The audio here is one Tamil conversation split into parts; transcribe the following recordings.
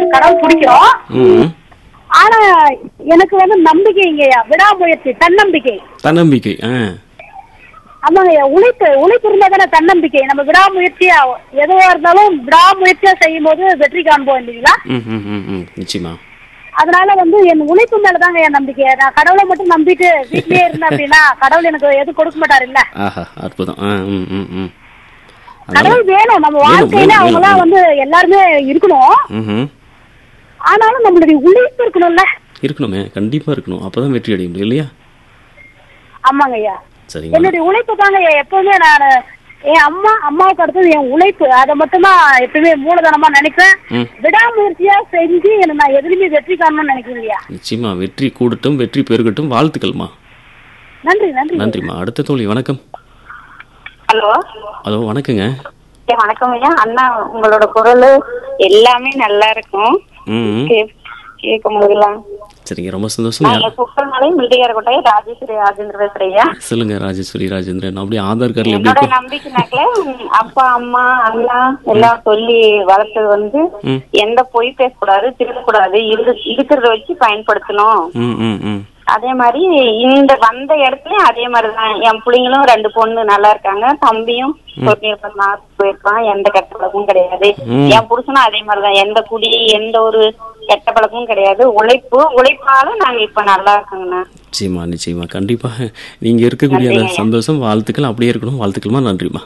கடவுள் பிடிக்கும் ம் ஆனா எனக்கு வந்து நம்பிக்கைங்கய்யா விடாமுயற்சி தன்னம்பிக்கை தன்னம்பிக்கை ஆ ஆமாங்கய்யா உழைப்பு உழைப்பு இருந்தா தானே தன்னம்பிக்கை நம்ம விடாமுயற்சியா எதுவா இருந்தாலும் விடாமுயற்சியா செய்யும் போது வெற்றி காண்போம் இல்லைங்களா ம் ம் ம் ம் நிச்சயமா அதனால வந்து என் உழைப்பு மேலதாங்க என் நம்பிக்கை நான் கடவுளை மட்டும் நம்பிட்டு வீட்லயே இருந்தேன் அப்படின்னா கடவுள் எனக்கு எதுவும் கொடுக்க மாட்டாரு இல்ல ஆஹா அற்புதம் ஆ ம் ம் ம் அதனால கடவுள் வேணும் நம்ம வேணும், வாழ்க்கையில வேணும், அவங்க எல்லாம் வேணும். வந்து எல்லாருமே இருக்கணும் ம் ஆனாலும் நம்மளுடைய உழைப்பு இருக்கணும்ல இருக்கணுமே கண்டிப்பா இருக்கணும் அப்பதான் வெற்றி அடைய முடியும் இல்லையா ஆமாங்க ஐயா சரிங்க என்னுடைய உழைப்பு தாங்க எப்பவுமே நான் என் அம்மா அம்மாவுக்கு அடுத்தது என் உழைப்பு அதை மட்டும்தான் எப்பவுமே மூலதனமா நினைக்கிறேன் ம். விடாமுயற்சியா செஞ்சு என்ன நான் எதுலையுமே வெற்றி காணணும்னு நினைக்கிறேன் இல்லையா நிச்சயமா வெற்றி கூடட்டும் வெற்றி பெருகட்டும் வாழ்த்துக்கள்மா நன்றி நன்றி நன்றிம்மா அடுத்த தோழி வணக்கம் ஹலோ ஹலோ வணக்கங்க ஏ, வணக்கம் ஐயா அண்ணா உங்களோட குரல் எல்லாமே நல்லா இருக்கும் ம் ம். கே- கேட்கும் போதெல்லாம் சரிங்க ரொம்ப சந்தோஷம் நாங்க குப்பல்மலை மில்டிகாரக்கோட்டை ராஜேஸ்வரி ராஜேந்திர பேசுறேன் ஐயா சொல்லுங்க ராஜேஸ்வரி ராஜேந்திரன் அப்படியே ஆதார் கார்டில் எப்படி என்னோட இருக்கும் நம்பிக்கைனாக்கல ம், அப்பா அம்மா அண்ணா எல்லாம் சொல்லி வளர்த்தது வந்து ம். எந்த பொய் பேசக்கூடாது திருடக்கூடாது இரு இருக்கிறத வச்சு பயன்படுத்தணும் ம் ம் ம் அதே மாதிரி இந்த வந்த இடத்துலயும் அதே மாதிரிதான் என் பிள்ளைங்களும் ரெண்டு பொண்ணு நல்லா இருக்காங்க தம்பியும் பொறுமையிருப்பான் மார்க் போயிருக்கான் எந்த கெட்ட பழக்கமும் கிடையாது ம். என் புருஷனும் அதே மாதிரிதான் எந்த குடி எந்த ஒரு கெட்ட பழக்கமும் கிடையாது உழைப்பு உழைப்பால நாங்க இப்ப நல்லா இருக்கோங்கண்ணா நிச்சயமா நிச்சயமா கண்டிப்பாக நீங்க இருக்கக்கூடிய அந்த சந்தோஷம் வாழ்த்துக்கள் அப்படியே இருக்கணும் வாழ்த்துக்கள்மா நன்றிம்மா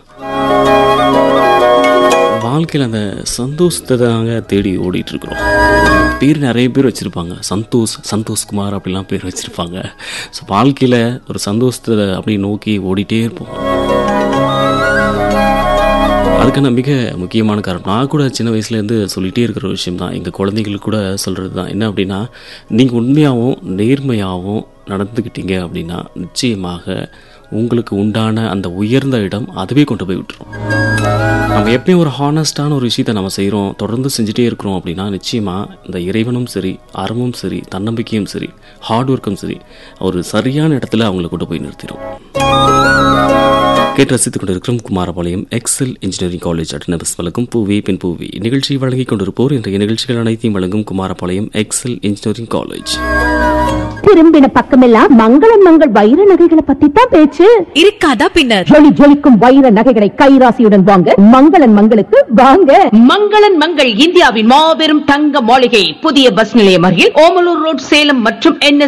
வாழ்க்கையில் அந்த சந்தோஷத்தை தாங்க தேடி ஓடிட்டு இருக்கிறோம் பேர் நிறைய பேர் வச்சுருப்பாங்க சந்தோஷ் சந்தோஷ்குமார் அப்படிலாம் பேர் வச்சுருப்பாங்க ஸோ வாழ்க்கையில் ஒரு சந்தோஷத்தை அப்படி நோக்கி ஓடிட்டே இருப்போம் அதுக்கான மிக முக்கியமான காரணம் நான் கூட சின்ன வயசுலேருந்து சொல்லிகிட்டே இருக்கிற ஒரு விஷயம் தான் எங்கள் குழந்தைங்களுக்கு கூட சொல்கிறது தான் என்ன அப்படின்னா நீங்கள் உண்மையாகவும் நேர்மையாகவும் நடந்துக்கிட்டீங்க அப்படின்னா நிச்சயமாக உங்களுக்கு உண்டான அந்த உயர்ந்த இடம் அதுவே கொண்டு போய் விட்டுரும் நம்ம எப்பயும் ஒரு ஹானஸ்டான ஒரு விஷயத்தை நம்ம செய்கிறோம் தொடர்ந்து செஞ்சுட்டே இருக்கிறோம் அப்படின்னா நிச்சயமாக இந்த இறைவனும் சரி அறமும் சரி தன்னம்பிக்கையும் சரி ஹார்ட் ஒர்க்கும் சரி ஒரு சரியான இடத்துல அவங்கள கொண்டு போய் நிறுத்திடும் கேட்டு ரசித்துக் கொண்டிருக்கிறோம் Kumarapalayam Excel engineering college autonomous வழங்கும் பூவி பின் பூவி இந்நிகழ்ச்சியை வழங்கிக் கொண்டிருப்போர் இன்றைய நிகழ்ச்சிகள் அனைத்தையும் வழங்கும் குமாரபாளையம் எக்ஸல் இன்ஜினியரிங் காலேஜ் திரும்பின பக்கமெல்லாம் மங்களன் மங்கள் வைர நகைகளை பத்தி தான் பேச்சு இருக்காதா பின்னர் ஜொலி ஜொலிக்கும் வைர நகைகளை கைராசியுடன் வாங்க மங்களன் மங்களுக்கு வாங்க மங்களன் மங்கள் இந்தியாவின் மாபெரும் தங்க மாளிகை புதிய பஸ் நிலையம் அருகில் ஓமலூர் ரோட் சேலம் மற்றும் என்